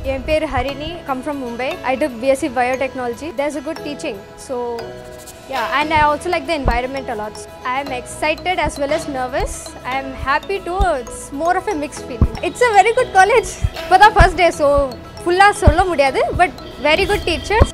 என் பேர் Harini come from Mumbai I took BSc biotechnology there's a good teaching so yeah and I also like the environment a lot I am excited as well as nervous I am happy to it's more of a mix feeling it's a very good college இப்போ தான் first day so ஃபுல்லாக சொல்ல முடியாது but very good teachers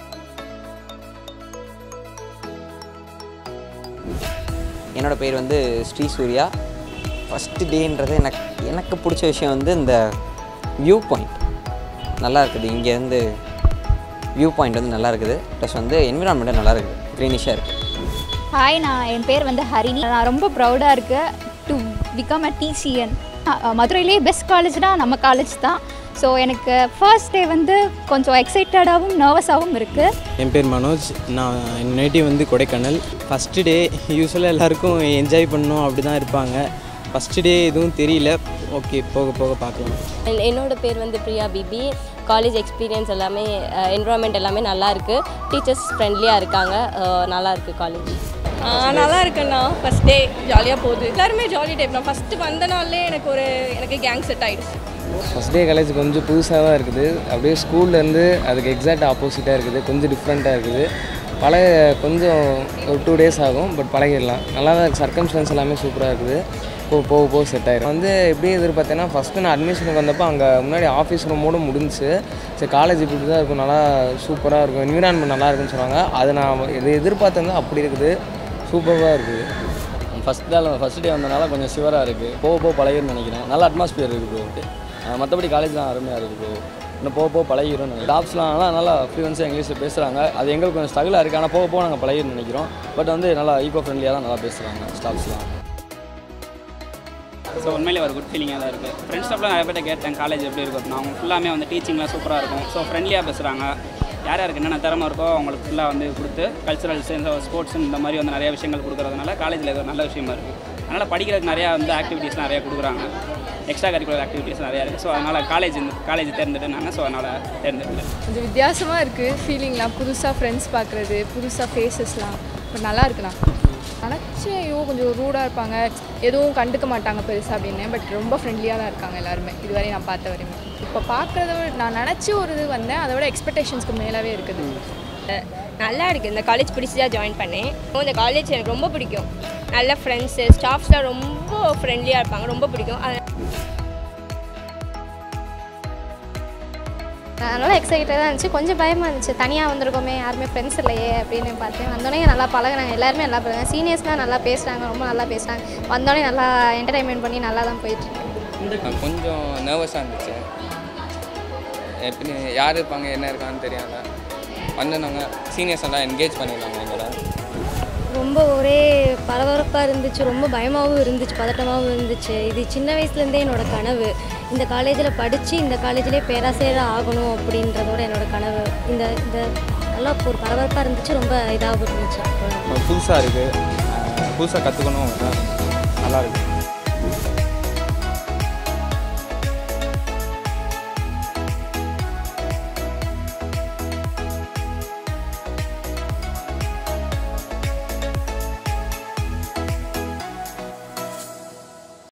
என்னோட பேர் வந்து Sri Surya first டேன்றது எனக்கு எனக்கு பிடிச்ச விஷயம் வந்து இந்த வியூ பாயிண்ட் நல்லா இருக்குது இங்கேருந்து வியூ பாயிண்ட் வந்து நல்லா இருக்குது ப்ளஸ் வந்து என்விரான்மெண்ட்டும் நல்லா இருக்குது க்ரீனிஷாக இருக்குது ஹாய் நான் என் பேர் வந்து ஹரிணி நான் ரொம்ப ப்ரௌடாக இருக்கேன் டு பிகம் அ டிசிஎன் மதுரையிலே பெஸ்ட் காலேஜ்னா நம்ம காலேஜ் தான் ஸோ எனக்கு ஃபர்ஸ்ட் டே வந்து கொஞ்சம் எக்ஸைட்டடாகவும் நர்வஸாகவும் இருக்குது என் பேர் மனோஜ் நான் என் நேட்டிவ் வந்து கொடைக்கானல் ஃபஸ்ட்டு டே யூஸ்வலாக எல்லாருக்கும் என்ஜாய் பண்ணணும் அப்படி தான் இருப்பாங்க ஃபஸ்ட்டு டே எதுவும் தெரியல ஓகே போக போக பார்க்கலாம் என்- என்னோட பேர் வந்து பிரியா பிபி காலேஜ் எக்ஸ்பீரியன்ஸ் எல்லாமே என்வரான்மெண்ட் எல்லாமே நல்லா இருக்கு டீச்சர்ஸ் ஃப்ரெண்ட்லியாக இருக்காங்க அஹ், நல்லா இருக்கு காலேஜ் நல்லா இருக்குண்ணா ஃபஸ்ட் டே ஜாலியாக போகுது எல்லாருமே ஜாலி டைப் நான் ஃபஸ்ட்டு வந்த நாள்லே எனக்கு ஒரு எனக்கு கேங் செட் ஆயிடுச்சு ஃபஸ்ட் டே காலேஜ் கொஞ்சம் புதுசாக தான் இருக்குது அப்படியே ஸ்கூல்லேருந்து அதுக்கு எக்ஸாக்ட் ஆப்போசிட்டாக இருக்குது கொஞ்சம் டிஃப்ரெண்ட்டாக இருக்குது பழைய கொஞ்சம் ஒரு டூ டேஸ் ஆகும் பட் பழகிடலாம் நல்லா தான் இருக்குது சர்க்கம்ஸ்டன்ஸ் எல்லாமே சூப்பராக இருக்குது போ போக போக செட் ஆயிரும் வந்து எப்படி எதிர்பார்த்தேன்னா ஃபஸ்ட்டு நான் அட்மிஷனுக்கு வந்தப்போ அங்கே முன்னாடி ஆஃபீஸ் ரூமோடு முடிஞ்சுச்சு சரி காலேஜ் இப்படி தான் இருக்கும் நல்லா சூப்பராக இருக்கும் என்விரான்மெண்ட் நல்லா இருக்குன்னு சொன்னாங்க அது நான் இது எதிர்பார்த்தது அப்படி இருக்குது சூப்பராக இருக்குது ஃபஸ்ட் நாள் ஃபஸ்ட் டே வந்தனால கொஞ்சம் சிவராக இருக்குது போக போக பழகிருன்னு நினைக்கிறேன் நல்ல அட்மாஸ்பியர் இருக்குது ப்ரோ மற்றபடி காலேஜ்லாம் அருமையாக இருக்குது ப்ரோ இன்னும் போக போக பழகிரும் நினைக்கிறேன் ஸ்டாஃப்ஸ்லாம் நல்லா நல்லா ஃப்ளூவன்ஸாக இங்கிலீஷில் பேசுகிறாங்க அது எங்களுக்கு கொஞ்சம் ஸ்ட்ரகிளாக இருக்குது ஆனால் போக போக நாங்கள் பழகிருன்னு நினைக்கிறோம் பட் வந்து நல்லா ஈகோ ஃப்ரெண்ட்லியாக தான் நல்லா பேசுகிறாங்க ஸ்டாஃப்ஸ்லாம் ஸோ உண்மையிலே ஒரு குட் ஃபீலிங்காக தான் இருக்குது ஃப்ரெண்ட்ஸ் ஸ்டாப்லாம் நிறைய பேர்ட்ட கேட்டேன் காலேஜ் எப்படி இருக்கும் அவங்க ஃபுல்லாமே வந்து டீச்சிங்லாம் சூப்பராக இருக்கும் ஸோ ஃப்ரெண்ட்லியாக பேசுகிறாங்க யார் யாருக்கு என்னென்ன திறமை இருக்கோ அவங்களுக்கு ஃபுல்லாக வந்து கொடுத்து கல்ச்சுரல்ஸ் ஸ்போர்ட்ஸ் இந்த மாதிரி வந்து நிறைய விஷயங்கள் கொடுக்குறதுனால காலேஜில் இது ஒரு நல்ல விஷயமா இருக்குது அதனால் படிக்கிறதுக்கு நிறையா வந்து ஆக்டிவிட்டீஸ் நிறையா கொடுக்குறாங்க எக்ஸ்ட்ரா கரிக்குலர் ஆக்டிவிட்டீஸ் நிறையா இருக்குது ஸோ அதனால் காலேஜ் காலேஜ் தேர்ந்தெடுனாங்க ஸோ அதனால் தேர்ந்தெடுத்தேன் கொஞ்சம் வித்தியாசமாக இருக்குது ஃபீலிங்லாம் புதுசாக ஃப்ரெண்ட்ஸ் பார்க்குறது புதுசாக ஃபேஸஸ்லாம் பட் நல்லா இருக்குண்ணா நினச்சேன் ஐயோ கொஞ்சம் ரூடாக இருப்பாங்க எதுவும் கண்டுக்க மாட்டாங்க பெருசாக அப்படின்னு பட் ரொம்ப ஃப்ரெண்ட்லியாக தான் இருக்காங்க எல்லாருமே இதுவரை நான் பார்த்த வரையுமே இப்போ பார்க்குறத விட நான் நினச்சி ஒரு இது வந்தேன் அதை விட எக்ஸ்பெக்டேஷன்ஸ்க்கு மேலாவே இருக்குது நல்லா இருக்குது இந்த காலேஜ் பிடிச்சி தான் ஜாயின் பண்ணேன் இந்த காலேஜ் எனக்கு ரொம்ப பிடிக்கும் நல்ல ஃப்ரெண்ட்ஸு ஸ்டாஃப்ஸ்லாம் ரொம்ப ஃப்ரெண்ட்லியாக இருப்பாங்க ரொம்ப பிடிக்கும் அது நல்லா எக்ஸைட்டடாக இருந்துச்சு கொஞ்சம் பயமாக இருந்துச்சு தனியாக வந்திருக்கோமே யாருமே ஃப்ரெண்ட்ஸ் இல்லையே அப்படின்னு பார்த்தேன் வந்தோடனே நல்லா பழகுனாங்க எல்லாருமே நல்லா பழகுங்க சீனியர்ஸ்லாம் நல்லா பேசுகிறாங்க ரொம்ப நல்லா பேசுகிறாங்க வந்தோடனே நல்லா என்டர்டைன்மெண்ட் பண்ணி நல்லா தான் போயிட்டுருக்கு கொஞ்சம் நர்வஸாக இருந்துச்சு எப்படி யார் இருப்பாங்க என்ன இருக்கான்னு தெரியாத வந்திருந்தாங்க சீனியர்ஸ் எல்லாம் என்கேஜ் பண்ணியிருந்தாங்க எங்களை ரொம்ப ஒரே பரபரப்பாக இருந்துச்சு ரொம்ப பயமாகவும் இருந்துச்சு பதட்டமாகவும் இருந்துச்சு இது சின்ன வயசுலேருந்தே என்னோட கனவு இந்த காலேஜில் படித்து இந்த காலேஜிலே பேராசிரியராக ஆகணும் அப்படின்றதோட என்னோட கனவு இந்த இந்த நல்லா ஒரு பரபரப்பாக இருந்துச்சு ரொம்ப இதாகவும் இருந்துச்சு புதுசாக இருக்குது புதுசாக கற்றுக்கணும் நல்லா இருக்குது